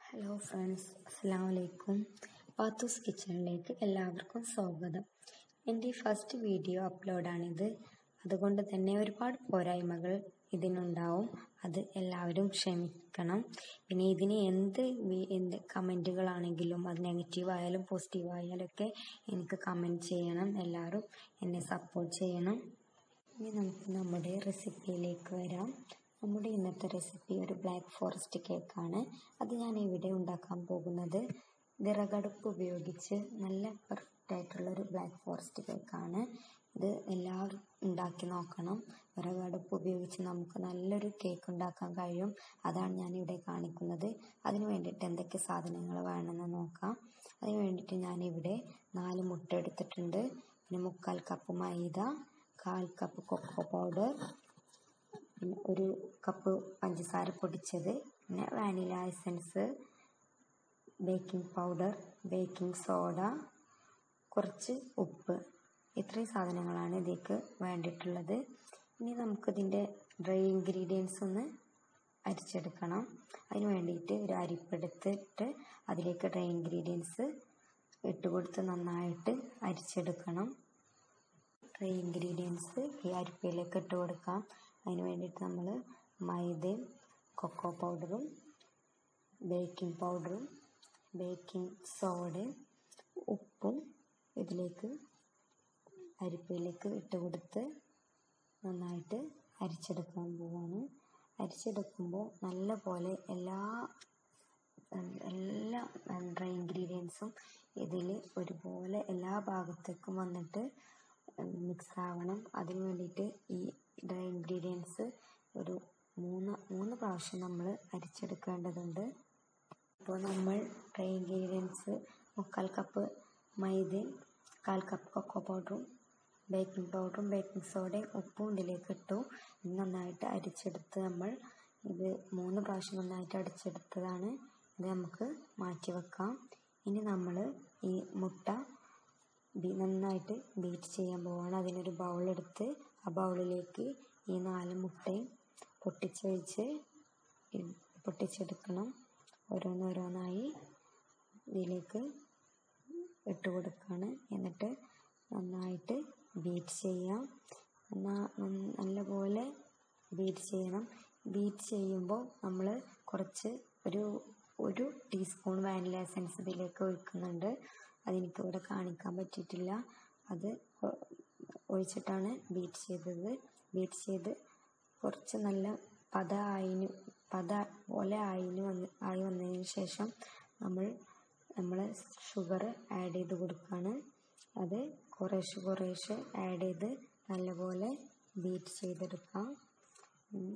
Hello friends അസ്സാം വലൈക്കും പാത്തൂസ് കിച്ചണിലേക്ക് എല്ലാവർക്കും സ്വാഗതം എൻ്റെ ഫസ്റ്റ് വീഡിയോ അപ്ലോഡാണിത് അതുകൊണ്ട് തന്നെ ഒരുപാട് പോരായ്മകൾ ഇതിനുണ്ടാവും അത് എല്ലാവരും ക്ഷമിക്കണം പിന്നെ ഇതിന് എന്ത് വി- എന്ത് കമൻറ്റുകളാണെങ്കിലും അത് നെഗറ്റീവ് ആയാലും പോസിറ്റീവ് ആയാലും ഒക്കെ എനിക്ക് കമൻറ്റ് ചെയ്യണം എല്ലാവരും എന്നെ സപ്പോർട്ട് ചെയ്യണം ഇനി നമുക്ക് നമ്മുടെ റെസിപ്പിയിലേക്ക് വരാം നമ്മുടെ ഇന്നത്തെ റെസിപ്പി ഒരു ബ്ലാക്ക് ഫോറസ്റ്റ് കേക്കാണ് അത് ഞാൻ ഇവിടെ ഉണ്ടാക്കാൻ പോകുന്നത് വിറകടുപ്പ് ഉപയോഗിച്ച് നല്ല പെർഫെക്റ്റ് ആയിട്ടുള്ള ഒരു ബ്ലാക്ക് ഫോറസ്റ്റ് കേക്കാണ് ഇത് എല്ലാവരും ഉണ്ടാക്കി നോക്കണം വിറകടുപ്പ് ഉപയോഗിച്ച് നമുക്ക് നല്ലൊരു കേക്ക് ഉണ്ടാക്കാൻ കഴിയും അതാണ് ഞാൻ ഇവിടെ കാണിക്കുന്നത് അതിന് വേണ്ടിയിട്ട് എന്തൊക്കെ സാധനങ്ങൾ വേണമെന്ന് നോക്കാം അതിന് വേണ്ടിയിട്ട് ഞാനിവിടെ നാല് മുട്ട എടുത്തിട്ടുണ്ട് പിന്നെ മുക്കാൽ കപ്പ് മൈദ കാൽ കപ്പ് കൊക്കോ പൗഡർ പിന്നെ ഒരു കപ്പ് പഞ്ചസാര പൊടിച്ചത് പിന്നെ vanilla essence baking powder baking soda കുറച്ച് ഉപ്പ് ഇത്രയും സാധനങ്ങളാണ് ഇതിലേക്ക് വേണ്ടിയിട്ടുള്ളത് ഇനി നമുക്കിതിൻ്റെ ഡ്രൈ ഇൻഗ്രീഡിയൻസ് ഒന്ന് അരിച്ചെടുക്കണം അതിന് വേണ്ടിയിട്ട് ഒരു അരിപ്പെടുത്തിട്ട് അതിലേക്ക് ഡ്രൈ ഇൻഗ്രീഡിയൻസ് ഇട്ട് കൊടുത്ത് നന്നായിട്ട് അരിച്ചെടുക്കണം ഡ്രൈ ഇൻഗ്രീഡിയൻസ് ഈ അരിപ്പയിലേക്ക് ഇട്ട് കൊടുക്കാം അതിന് വേണ്ടിയിട്ട് നമ്മൾ മൈദയും കൊക്കോ പൗഡറും ബേക്കിംഗ് പൗഡറും ബേക്കിംഗ് സോഡയും ഉപ്പും ഇതിലേക്ക് അരിപ്പയിലേക്ക് ഇട്ട് കൊടുത്ത് നന്നായിട്ട് അരിച്ചെടുക്കാൻ പോവാണ് അരിച്ചെടുക്കുമ്പോൾ നല്ല പോലെ എല്ലാ എല്ലാ ഡ്രൈ ഇൻഗ്രീഡിയൻസും ഇതിൽ ഒരുപോലെ എല്ലാ ഭാഗത്തേക്കും വന്നിട്ട് മിക്സ് ആവണം അതിന് വേണ്ടിയിട്ട് ഈ ഡ്രൈ ഇൻഗ്രീഡിയൻസ് ഒരു മൂന്ന് മൂന്ന് പ്രാവശ്യം നമ്മൾ അരിച്ചെടുക്കേണ്ടതുണ്ട് അപ്പോൾ നമ്മൾ ഡ്രൈ ഇൻഗ്രീഡിയൻസ് മുക്കാൽ കപ്പ് മൈദയും കാൽ കപ്പ് കൊക്കോ പൗഡറും ബേക്കിംഗ് പൗഡറും ബേക്കിംഗ് സോഡയും ഉപ്പും ഇതിലേക്ക് ഇട്ടു ഇത് നന്നായിട്ട് അരിച്ചെടുത്ത് നമ്മൾ ഇത് മൂന്ന് പ്രാവശ്യം നന്നായിട്ട് അടിച്ചെടുത്തതാണ് ഇത് നമുക്ക് മാറ്റി വെക്കാം ഇനി നമ്മൾ ഈ മുട്ട ബി നന്നായിട്ട് ബീറ്റ് ചെയ്യാൻ പോവാണ് അതിനൊരു ബൗളെടുത്ത് ആ ബൗളിലേക്ക് ഈ നാല് മുട്ടയും പൊട്ടിച്ചൊഴിച്ച് ഇ- പൊട്ടിച്ചെടുക്കണം ഓരോന്നോരോന്നായി ഇതിലേക്ക് ഇട്ട് കൊടുക്കുകയാണ് എന്നിട്ട് നന്നായിട്ട് ബീറ്റ് ചെയ്യാം നന്നാ- നന്ന- നല്ലപോലെ ബീറ്റ് ചെയ്യണം ബീറ്റ് ചെയ്യുമ്പോൾ നമ്മൾ കുറച്ച് ഒരു ഒരു ടീസ്പൂൺ വാനില എസൻസ് ഇതിലേക്ക് ഒഴിക്കുന്നുണ്ട് അതെനിക്ക് ഇവിടെ കാണിക്കാൻ പറ്റിയിട്ടില്ല അത് ഒ- ഒഴിച്ചിട്ടാണ് ബീറ്റ് ചെയ്തത് ബീറ്റ് ചെയ്ത് കുറച്ച് നല്ല പത ആയിന് പത പോലെ ആയിന് വന്ന് ആയി വന്നതിന് ശേഷം നമ്മൾ നമ്മൾ ഷുഗർ ആഡ് ചെയ്ത് കൊടുക്കുകയാണ് അത് കുറേശ്ശെ കുറേശ്ശെ ആഡ് ചെയ്ത് നല്ലപോലെ ബീറ്റ് ചെയ്തെടുക്കാം ഉം.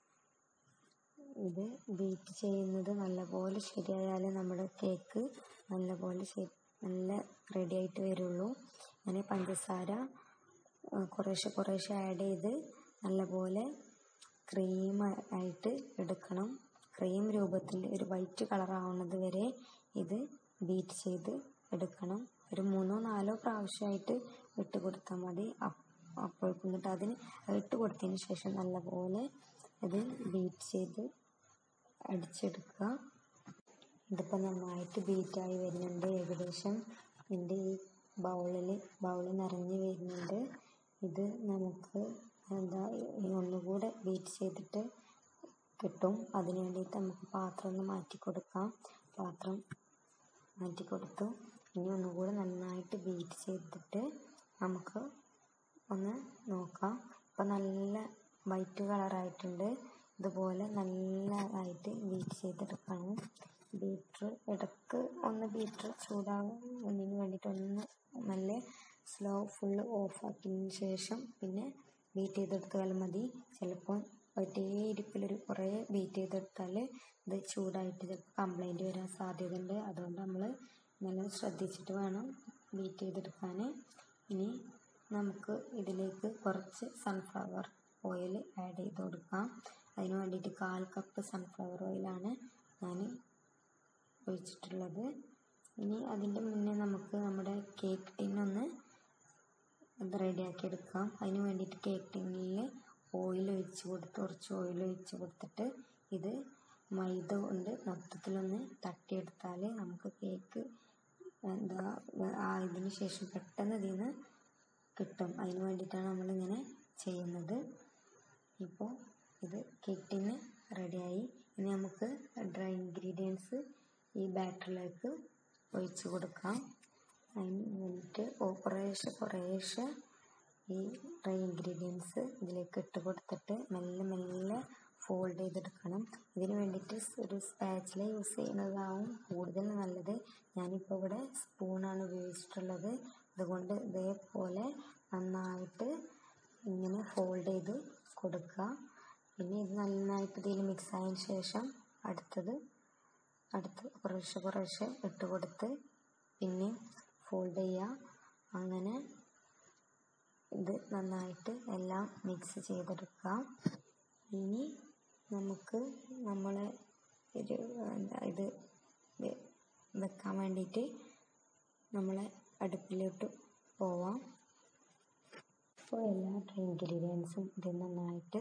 ഇത് ബീറ്റ് ചെയ്യുന്നത് നല്ലപോലെ ശരിയായാലേ നമ്മുടെ കേക്ക് നല്ലപോലെ ശരി നല്ല റെഡി ആയിട്ട് വരുള്ളൂ അങ്ങനെ പഞ്ചസാര ആ, കുറേശ്ശെ കുറേശ്ശെ ആഡ് ചെയ്ത് നല്ലപോലെ ക്രീം ആയിട്ട് എടുക്കണം ക്രീം രൂപത്തിൽ ഒരു വൈറ്റ് കളർ ആവുന്നത് വരെ ഇത് ബീറ്റ് ചെയ്ത് എടുക്കണം ഒരു മൂന്നോ നാലോ പ്രാവശ്യമായിട്ട് ഇട്ട് കൊടുത്താൽ മതി അപ്പ് അപ്പോഴേക്കും എന്നിട്ട് അതിന് ഇട്ട് കൊടുത്തതിന് ശേഷം നല്ലപോലെ ഇത് ബീറ്റ് ചെയ്ത് അടിച്ചെടുക്കുക ഇതിപ്പോൾ നന്നായിട്ട് ബീറ്റായി വരുന്നുണ്ട് ഏകദേശം എൻ്റെ ഈ ബൗളിൽ ബൗൾ നിറഞ്ഞ് വരുന്നുണ്ട് ഇത് നമുക്ക് എന്താ ഈ ഒന്നുകൂടെ ബീറ്റ് ചെയ്തിട്ട് കിട്ടും അതിന് വേണ്ടിയിട്ട് നമുക്ക് പാത്രം ഒന്ന് മാറ്റി കൊടുക്കാം പാത്രം മാറ്റി കൊടുത്തു ഇനി ഒന്നുകൂടെ നന്നായിട്ട് ബീറ്റ് ചെയ്തിട്ട് നമുക്ക് ഒന്ന് നോക്കാം ഇപ്പം നല്ല വൈറ്റ് കളറായിട്ടുണ്ട് ഇതുപോലെ നല്ലതായിട്ട് ബീറ്റ് ചെയ്തെടുക്കണം ബീറ്റർ ഇടക്ക് ഒന്ന് ബീറ്റർ ചൂടാവുന്നതിന് വേണ്ടിയിട്ട് ഒന്ന് നല്ല സ്ലോ ഫുള്ള് ഓഫാക്കിയതിന് ശേഷം പിന്നെ ബീറ്റ് ചെയ്തെടുത്താൽ മതി ചിലപ്പോൾ ഒറ്റേ ഇരിപ്പിലൊരു കുറേ ബീറ്റ് ചെയ്തെടുത്താൽ ഇത് ചൂടായിട്ട് ചിലപ്പോൾ കംപ്ലൈൻറ്റ് വരാൻ സാധ്യതയുണ്ട് അതുകൊണ്ട് നമ്മൾ നല്ല ശ്രദ്ധിച്ചിട്ട് വേണം ബീറ്റ് ചെയ്തെടുക്കാൻ ഇനി നമുക്ക് ഇതിലേക്ക് കുറച്ച് സൺഫ്ലവർ ഓയിൽ ആഡ് ചെയ്ത് കൊടുക്കാം അതിന് വേണ്ടിയിട്ട് കാൽ കപ്പ് സൺഫ്ലവർ ഓയിലാണ് ഞാൻ ഒഴിച്ചിട്ടുള്ളത് ഇനി അതിൻ്റെ മുന്നേ നമുക്ക് നമ്മുടെ കേക്ക് ടിന്നൊന്ന് ഇത് റെഡിയാക്കി എടുക്കാം അതിന് വേണ്ടിയിട്ട് കേക്ക് ടിന്നിൽ ഓയിൽ ഒഴിച്ച് കൊടുത്ത് കുറച്ച് ഓയിൽ ഒഴിച്ച് കൊടുത്തിട്ട് ഇത് മൈദ കൊണ്ട് മൊത്തത്തിലൊന്ന് തട്ടിയെടുത്താൽ നമുക്ക് കേക്ക് എന്താ ആയതിനു ശേഷം പെട്ടെന്ന് ഇതിൽ നിന്ന് കിട്ടും അതിന് വേണ്ടിയിട്ടാണ് നമ്മളിങ്ങനെ ചെയ്യുന്നത് ഇപ്പോൾ ഇത് കേക്കിന് റെഡിയായി ഇനി നമുക്ക് ഡ്രൈ ഇൻഗ്രീഡിയൻസ് ഈ ബാറ്ററിലേക്ക് ഒഴിച്ച് കൊടുക്കാം അതിന് വേണ്ടിയിട്ട് കുറേശ്ശെ കുറേശ്ശെ ഈ ഡ്രൈ ഇൻഗ്രീഡിയൻസ് ഇതിലേക്ക് ഇട്ട് കൊടുത്തിട്ട് മെല്ലെ മെല്ലെ ഫോൾഡ് ചെയ്തെടുക്കണം ഇതിന് വേണ്ടിയിട്ട് ഒരു സ്പാച്ചില യൂസ് ചെയ്യുന്നതാവും കൂടുതൽ നല്ലത് ഞാനിപ്പോൾ ഇവിടെ സ്പൂണാണ് ഉപയോഗിച്ചിട്ടുള്ളത് അതുകൊണ്ട് ഇതേപോലെ നന്നായിട്ട് ഇങ്ങനെ ഫോൾഡ് ചെയ്ത് കൊടുക്കുക പിന്നെ ഇത് നന്നായിട്ട് ഇതിൽ മിക്സ് ആയതിനു ശേഷം അടുത്തത് അടുത്ത് കുറേശ്ശെ കുറേശ്ശെ ഇട്ട് കൊടുത്ത് പിന്നെ ഫോൾഡ് ചെയ്യുക അങ്ങനെ ഇത് നന്നായിട്ട് എല്ലാം മിക്സ് ചെയ്തെടുക്കുക ഇനി നമുക്ക് നമ്മളെ ഒരു എന്താ ഇത് വെക്കാൻ വേണ്ടിയിട്ട് നമ്മളെ അടുപ്പിലോട്ട് പോവാം ഇപ്പോൾ എല്ലാ ഡ്രൈ ഇൻഗ്രീഡിയൻസും ഇത് നന്നായിട്ട്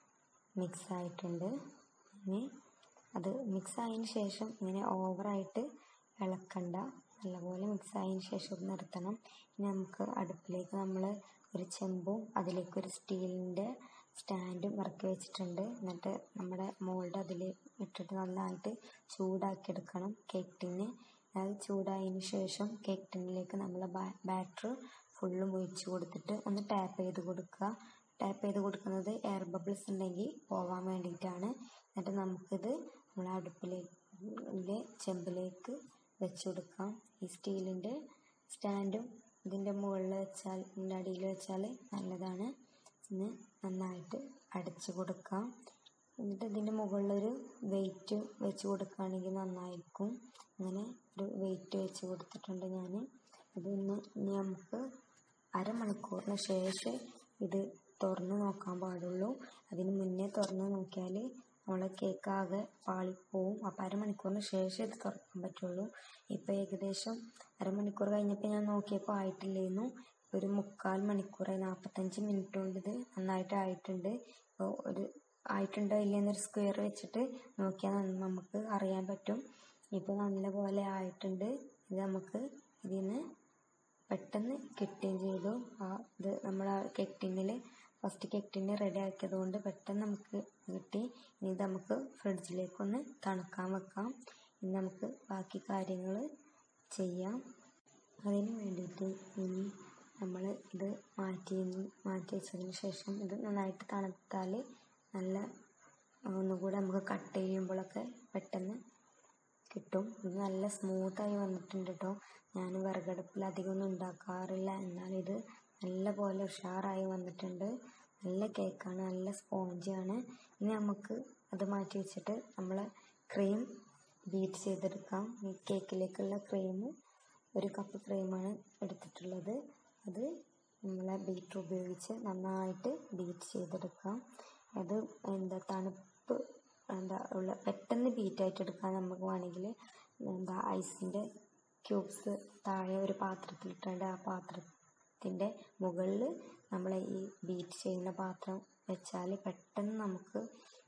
മിക്സ് ആയിട്ടുണ്ട് ഇനി അത് മിക്സ് ആയതിന് ശേഷം ഇങ്ങനെ ഓവറായിട്ട് ഇളക്കണ്ട നല്ലപോലെ മിക്സ് ആയതിന് ശേഷം നിർത്തണം ഇനി നമുക്ക് അടുപ്പിലേക്ക് നമ്മൾ ഒരു ചെമ്പും അതിലേക്ക് ഒരു സ്റ്റീലിൻ്റെ സ്റ്റാൻഡും ഇറക്കി വെച്ചിട്ടുണ്ട് എന്നിട്ട് നമ്മുടെ മോൾഡ് അതിൽ ഇട്ടിട്ട് നന്നായിട്ട് ചൂടാക്കി എടുക്കണം കേക്ക് ടിന്ന് അത് ചൂടായതിന് ശേഷം കേക്ക് ടിന്നിലേക്ക് നമ്മൾ ബാറ്റർ ഫുള്ളും ഒഴിച്ച് കൊടുത്തിട്ട് ഒന്ന് ടാപ്പ് ചെയ്ത് കൊടുക്കുക ടാപ്പ് ചെയ്ത് കൊടുക്കുന്നത് എയർ ബബിൾസ് ഉണ്ടെങ്കിൽ പോവാൻ വേണ്ടിയിട്ടാണ് എന്നിട്ട് നമുക്കിത് നമ്മൾ അടുപ്പിലേക്ക് ചെമ്പിലേക്ക് വെച്ച് കൊടുക്കാം ഈ സ്റ്റീലിൻ്റെ സ്റ്റാൻഡും ഇതിൻ്റെ മുകളിൽ വെച്ചാൽ ഇതിൻ്റെ അടിയിൽ വെച്ചാൽ നല്ലതാണ് ഇന്ന് നന്നായിട്ട് അടച്ചു കൊടുക്കാം എന്നിട്ട് ഇതിൻ്റെ മുകളിലൊരു വെയിറ്റ് വെച്ച് കൊടുക്കുകയാണെങ്കിൽ നന്നായിരിക്കും അങ്ങനെ ഒരു വെയിറ്റ് വെച്ച് കൊടുത്തിട്ടുണ്ട് ഞാൻ ഇതൊന്ന് ഇനി നമുക്ക് അരമണിക്കൂറിന് ശേഷം ഇത് തുറന്ന് നോക്കാൻ പാടുള്ളൂ അതിന് മുന്നേ തുറന്ന് നോക്കിയാൽ നമ്മളെ കേക്ക് ആകെ പാളിപ്പോവും അപ്പം അരമണിക്കൂറിന് ശേഷം ഇത് തുറക്കാൻ പറ്റുള്ളൂ ഇപ്പോൾ ഏകദേശം അരമണിക്കൂർ കഴിഞ്ഞപ്പോൾ ഞാൻ നോക്കിയപ്പോൾ ആയിട്ടില്ലായിരുന്നു ഒരു മുക്കാൽ മണിക്കൂറായി നാൽപ്പത്തഞ്ച് മിനിറ്റ് കൊണ്ട് ഇത് നന്നായിട്ട് ആയിട്ടുണ്ട് ഇപ്പോൾ ഒരു ആയിട്ടുണ്ടോ ഇല്ലെന്നൊരു സ്ക്വയർ വെച്ചിട്ട് നോക്കിയാൽ നമുക്ക് അറിയാൻ പറ്റും ഇപ്പോൾ നല്ലപോലെ ആയിട്ടുണ്ട് ഇത് നമുക്ക് ഇതിൽ നിന്ന് പെട്ടെന്ന് കിട്ടുകയും ചെയ്തു ആ ഇത് നമ്മൾ ആ കെട്ടിങ്ങിൽ ഫസ്റ്റ് കെട്ടിന് റെഡി ആക്കിയത് കൊണ്ട് പെട്ടെന്ന് നമുക്ക് കിട്ടി ഇനി ഇത് നമുക്ക് ഫ്രിഡ്ജിലേക്കൊന്ന് തണുക്കാൻ വെക്കാം ഇനി നമുക്ക് ബാക്കി കാര്യങ്ങൾ ചെയ്യാം അതിന് വേണ്ടിയിട്ട് ഇനി നമ്മൾ ഇത് മാറ്റി മാറ്റി വെച്ചതിന് ശേഷം ഇത് നന്നായിട്ട് തണുത്താൽ നല്ല ഒന്നുകൂടെ നമുക്ക് കട്ട് ചെയ്യുമ്പോഴൊക്കെ പെട്ടെന്ന് കിട്ടും ഇത് നല്ല സ്മൂത്തായി വന്നിട്ടുണ്ട് കേട്ടോ ഞാൻ വിറകടുപ്പിൽ അധികം ഒന്നും ഉണ്ടാക്കാറില്ല എന്നാൽ ഇത് നല്ല പോലെ ഉഷാറായി വന്നിട്ടുണ്ട് നല്ല കേക്കാണ് നല്ല സ്പോഞ്ചാണ് ഇനി നമുക്ക് അത് മാറ്റി വെച്ചിട്ട് നമ്മൾ ക്രീം ബീറ്റ് ചെയ്തെടുക്കാം ഈ കേക്കിലേക്കുള്ള ക്രീം ഒരു കപ്പ് ക്രീമാണ് എടുത്തിട്ടുള്ളത് അത് നമ്മളെ ബീറ്റർ ഉപയോഗിച്ച് നന്നായിട്ട് ബീറ്റ് ചെയ്തെടുക്കാം അത് എന്താ തണുപ്പ് എന്താ ഉള്ള പെട്ടെന്ന് ബീറ്റായിട്ട് എടുക്കാൻ നമുക്ക് വേണമെങ്കിൽ എന്താ ഐസിൻ്റെ ക്യൂബ്സ് താഴെ ഒരു പാത്രത്തിലിട്ടുണ്ട് ആ പാത്രത്തിൻ്റെ മുകളിൽ നമ്മൾ ഈ ബീറ്റ് ചെയ്യുന്ന പാത്രം വെച്ചാൽ പെട്ടെന്ന് നമുക്ക്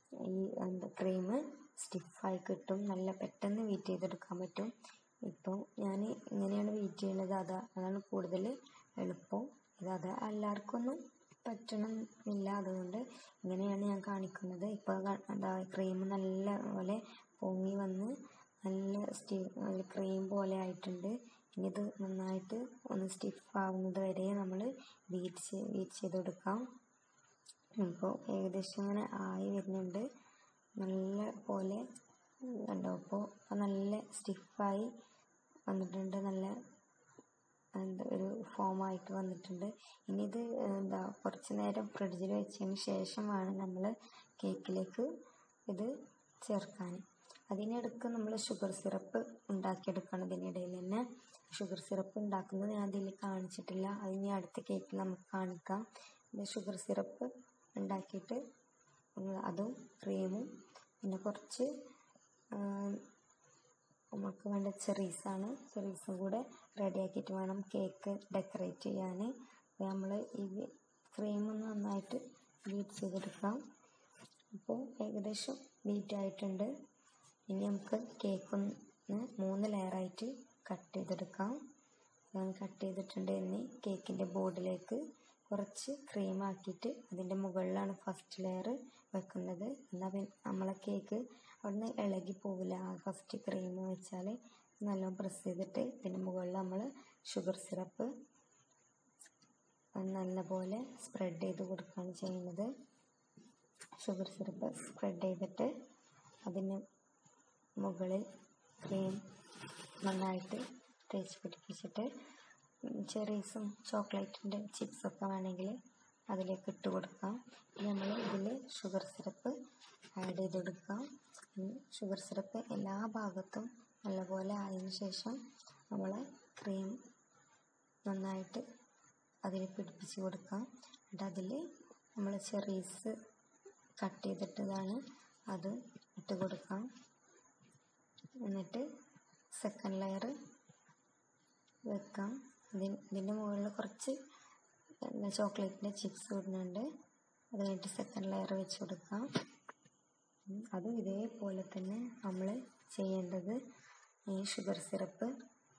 ഈ എന്താ ക്രീം സ്റ്റിഫായി കിട്ടും നല്ല പെട്ടെന്ന് ബീറ്റ് ചെയ്തെടുക്കാൻ പറ്റും ഇപ്പോൾ ഞാൻ ഇങ്ങനെയാണ് ബീറ്റ് ചെയ്യുന്നത് അതാ അതാണ് കൂടുതൽ എളുപ്പം ഇത് അത് എല്ലാവർക്കും ഒന്നും പറ്റണമെന്നില്ല അതുകൊണ്ട് ഇങ്ങനെയാണ് ഞാൻ കാണിക്കുന്നത് ഇപ്പോൾ എന്താ ക്രീം നല്ല പോലെ പൊങ്ങി വന്ന് നല്ല സ്റ്റീ നല്ല ക്രീം പോലെ ആയിട്ടുണ്ട് ഇനി ഇത് നന്നായിട്ട് ഒന്ന് സ്റ്റിഫ് ആവുന്നത് വരെ നമ്മൾ ബീറ്റ് ചെയ്ത് ബീറ്റ് ചെയ്ത് കൊടുക്കാം ഇപ്പോൾ ഏകദേശം ഇങ്ങനെ ആയി വരുന്നുണ്ട് നല്ല പോലെ കണ്ടോ ഇപ്പോൾ നല്ല സ്റ്റിഫായി വന്നിട്ടുണ്ട് നല്ല എന്താ ഒരു ഫോമായിട്ട് വന്നിട്ടുണ്ട് ഇനി ഇത് എന്താ കുറച്ച് നേരം ഫ്രിഡ്ജിൽ വെച്ചതിന് ശേഷമാണ് നമ്മൾ കേക്കിലേക്ക് ഇത് ചേർക്കാൻ അതിനിടക്ക് നമ്മൾ ഷുഗർ സിറപ്പ് ഉണ്ടാക്കിയെടുക്കണം ഇതിനിടയിൽ തന്നെ ഷുഗർ സിറപ്പ് ഉണ്ടാക്കുന്നത് ഞാൻ അതിൽ കാണിച്ചിട്ടില്ല അത് ഇനി അടുത്ത കേക്കിൽ നമുക്ക് കാണിക്കാം ഷുഗർ സിറപ്പ് ഉണ്ടാക്കിയിട്ട് അതും ക്രീമും പിന്നെ കുറച്ച് നമുക്ക് വേണ്ട ചെറീസാണ് ചെറീസും കൂടെ റെഡിയാക്കിയിട്ട് വേണം കേക്ക് ഡെക്കറേറ്റ് ചെയ്യാൻ നമ്മൾ ഈ ക്രീം നന്നായിട്ട് ബീറ്റ് ചെയ്തെടുക്കാം അപ്പോൾ ഏകദേശം ബീറ്റ് ആയിട്ടുണ്ട് ഇനി നമുക്ക് കേക്ക് ഒന്ന് മൂന്ന് ലെയറായിട്ട് കട്ട് ചെയ്തെടുക്കാം ഞാൻ കട്ട് ചെയ്തിട്ടുണ്ട് ഇനി കേക്കിൻ്റെ ബോർഡിലേക്ക് കുറച്ച് ക്രീം ആക്കിയിട്ട് അതിൻ്റെ മുകളിലാണ് ഫസ്റ്റ് ലെയർ വെക്കുന്നത് എന്നാൽ പിന്നെ നമ്മളെ കേക്ക് അവിടുന്ന് ഇളകി പോവില്ല ഫസ്റ്റ് ക്രീം വെച്ചാൽ നല്ലോണം പ്രസ് ചെയ്തിട്ട് ഇതിൻ്റെ മുകളിൽ നമ്മൾ ഷുഗർ സിറപ്പ് നല്ലപോലെ സ്പ്രെഡ് ചെയ്ത് കൊടുക്കുകയാണ് ചെയ്യുന്നത് ഷുഗർ സിറപ്പ് സ്പ്രെഡ് ചെയ്തിട്ട് അതിന് മുകളിൽ ക്രീം നന്നായിട്ട് തേച്ച് പിടിപ്പിച്ചിട്ട് ചെറീസും ചോക്ലേറ്റിൻ്റെ ചിപ്സൊക്കെ വേണമെങ്കിൽ അതിലേക്ക് ഇട്ട് കൊടുക്കാം നമ്മൾ ഇതിൽ ഷുഗർ സിറപ്പ് ആഡ് ചെയ്ത് കൊടുക്കാം ഷുഗർ സിറപ്പ് എല്ലാ ഭാഗത്തും നല്ലപോലെ ആയതിനു ശേഷം നമ്മൾ ക്രീം നന്നായിട്ട് അതിൽ പിടിപ്പിച്ച് കൊടുക്കാം എന്നിട്ട് അതിൽ നമ്മൾ ചെറീസ് കട്ട് ചെയ്തിട്ടതാണ് അത് ഇട്ട് കൊടുക്കാം എന്നിട്ട് സെക്കൻഡ് ലെയർ വെക്കാം ഇതിന് ഇതിൻ്റെ മുകളിൽ കുറച്ച് ചോക്ലേറ്റിൻ്റെ ചിപ്സ് ഇടുന്നുണ്ട് അത് കഴിഞ്ഞിട്ട് സെക്കൻഡ് ലെയർ വെച്ച് കൊടുക്കാം അതും ഇതേപോലെ തന്നെ നമ്മൾ ചെയ്യേണ്ടത് ഈ ഷുഗർ സിറപ്പ്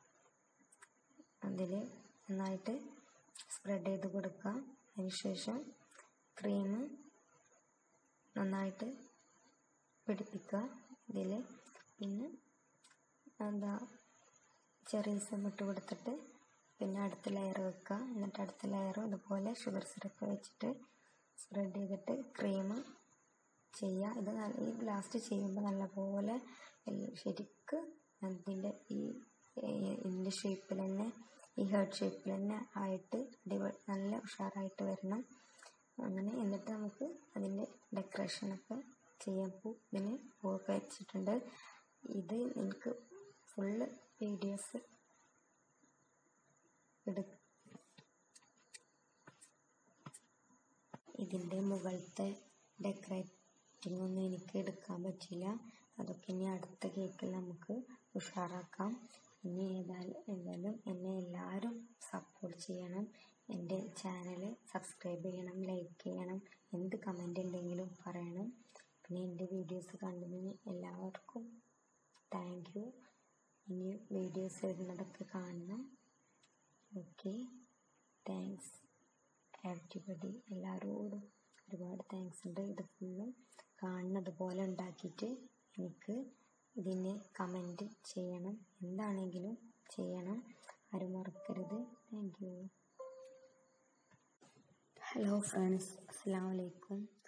അതിൽ നന്നായിട്ട് സ്പ്രെഡ് ചെയ്ത് കൊടുക്കുക അതിനുശേഷം ക്രീം നന്നായിട്ട് പിടിപ്പിക്കുക ഇതിൽ പിന്നെ എന്താ ചെറീസും ഇട്ട് കൊടുത്തിട്ട് പിന്നെ അടുത്ത ലെയർ വെക്കുക എന്നിട്ട് അടുത്ത ലെയറും ഇതുപോലെ ഷുഗർ സിറപ്പ് വെച്ചിട്ട് സ്പ്രെഡ് ചെയ്തിട്ട് ക്രീം ചെയ്യുക ഇത് ഈ ലാസ്റ്റ് ചെയ്യുമ്പോൾ നല്ലപോലെ ശരിക്ക് അതിൻ്റെ ഈ ഇതിൻ്റെ ഷേപ്പിൽ തന്നെ ഈ ഹേർട്ട് ഷേപ്പിൽ തന്നെ ആയിട്ട് നല്ല ഉഷാറായിട്ട് വരണം അങ്ങനെ എന്നിട്ട് നമുക്ക് അതിൻ്റെ ഡെക്കറേഷനൊക്കെ ചെയ്യാൻ പൂ ഇതിന് പൂവൊക്കെ വെച്ചിട്ടുണ്ട് ഇത് എനിക്ക് ഫുള്ള് വീഡിയോസ് എടു ഇതിൻ്റെ മുകളിലത്തെ ഡെക്കറേറ്റിംഗ് ഒന്നും എനിക്ക് എടുക്കാൻ പറ്റില്ല അതൊക്കെ ഇനി അടുത്ത കേക്കിൽ നമുക്ക് ഉഷാറാക്കാം ഇനി ഏതായാലും എന്തായാലും എന്നെ എല്ലാവരും സപ്പോർട്ട് ചെയ്യണം എൻ്റെ ചാനൽ സബ്സ്ക്രൈബ് ചെയ്യണം ലൈക്ക് ചെയ്യണം എന്ത് കമൻ്റ് ഉണ്ടെങ്കിലും പറയണം പിന്നെ എൻ്റെ വീഡിയോസ് കണ്ടതിന് എല്ലാവർക്കും താങ്ക് യു ഇനി വീഡിയോസ് വരുന്നതൊക്കെ കാണണം ഓക്കെ താങ്ക്സ് എവരിബഡി എല്ലാവരോടും ഒരുപാട് താങ്ക്സ് ഉണ്ട് ഇത് ഫുള്ളും കാണുന്നത് പോലെ ഉണ്ടാക്കിയിട്ട് എനിക്ക് ഇതിന് കമൻറ്റ് ചെയ്യണം എന്താണെങ്കിലും ചെയ്യണം ആരും മറക്കരുത് താങ്ക് യു ഹലോ ഫ്രണ്ട്സ് അസ്സാം വലൈക്കും